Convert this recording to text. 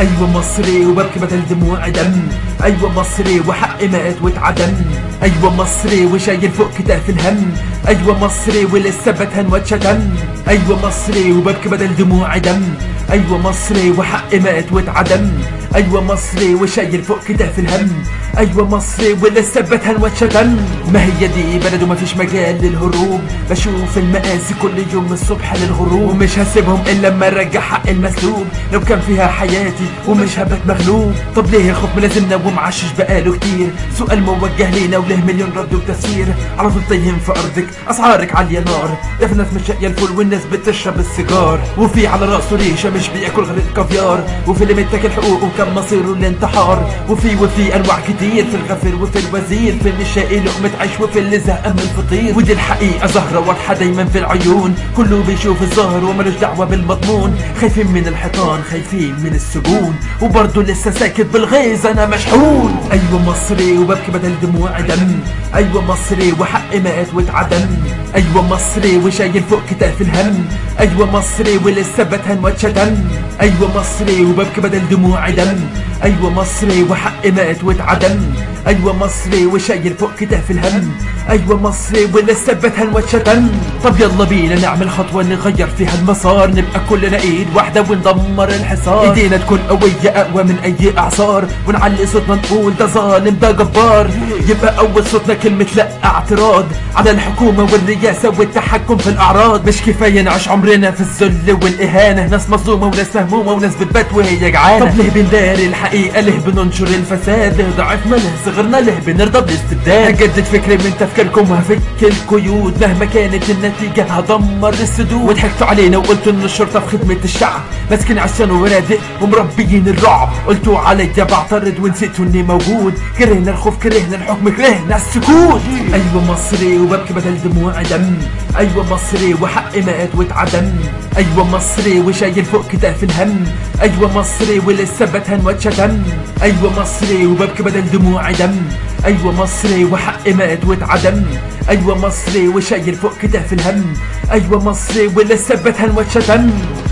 ايوه مصري وببكي بدل دموع دم ايوه مصري وحقي مات واتعدم ايوه مصري وشايل فوق كتاف الهم ايوه مصري ولسه بتهن واتشتم ايوه مصري وببكي بدل دموع دم ايوه مصري وحقي مات واتعدم ايوه مصري وشايل فوق كتاف الهم ايوه مصري ولسه بتهن واتشتم ما هي دي بلد وما فيش مجال للهروب بشوف المآسي كل يوم من الصبح للغروب ومش هسيبهم الا لما ارجع حق المسلوب لو كان فيها حياتي ومش هبت مغلوب طب ليه الخوف ملازمنا ومعشش بقاله كتير سؤال موجه لينا وله مليون رد وتفسير على طول تايهين في ارضك اسعارك عاليه نار ده في ناس مش لاقيه الفول والناس بتشرب السيجار وفي على راسه ريشه مش بياكل غير الكافيار وفي اللي متاكل حقوقه كان مصيره الانتحار وفي وفي انواع كتير في الغفير وفي الوزير في اللي شاقي لقمه عيش وفي اللي زهقان من الفطير ودي الحقيقه ظاهره واضحه دايما في العيون كله بيشوف الظاهر وملوش دعوه بالمضمون خايفين من الحيطان خايفين من السجون وبرضه لسه ساكت بالغيظ انا مشحون ايوه مصري وببكي بدل دموع دم ايوه مصري وحقي مات واتعدم ايوه مصري وشايل فوق كتاف الهم ايوه مصري ولسه بتهن واتشتم ايوه مصري وببكي بدل دموع دم ايوه مصري وحقي مات واتعدم ايوه مصري وشايل فوق كتاف الهم ايوه مصري ولسه بتهن واتشتم طب يلا بينا نعمل خطوه نغير فيها المسار نبقى كلنا ايد واحده وندمر الحصار ايدينا تكون قويه اقوى من اي اعصار ونعلي صوتنا نقول ده ظالم ده جبار يبقى اول صوتنا كلمه لا اعتراض على الحكومه والرئاسه والتحكم في الاعراض مش كفايه نعيش عمرنا في الذل والاهانه ناس مظلومه وناس مهمومه وناس بتبات وهي جعانه طب ليه بنداري الحقيقه ليه بننشر الفساد ليه ضعفنا ليه صغرنا ليه بنرضى بالاستبداد هجدد فكري من تفكيركم وهفك القيود مهما كانت النتيجه هدمر السدود وضحكتوا علينا وقلتوا ان الشرطه في خدمه الشعب ماسكين عصيان وبنادق ومربيين الرعب قلتوا عليا بعترض ونسيتوا اني موجود كرهنا الخوف كرهنا الحكم كرهنا السكوت ايوه مصري وببكي بدل دموع دم ايوه مصري وحقي مات واتعدم ايوه مصري وشايل فوق كتاف الهم ايوه مصري ولسه بتهن واتشتم ايوه مصري وببكي بدل دموع دم ايوه مصري وحقي مات واتعدم ايوه مصري وشايل فوق كتاف الهم ايوه مصري ولسه بتهن واتشتم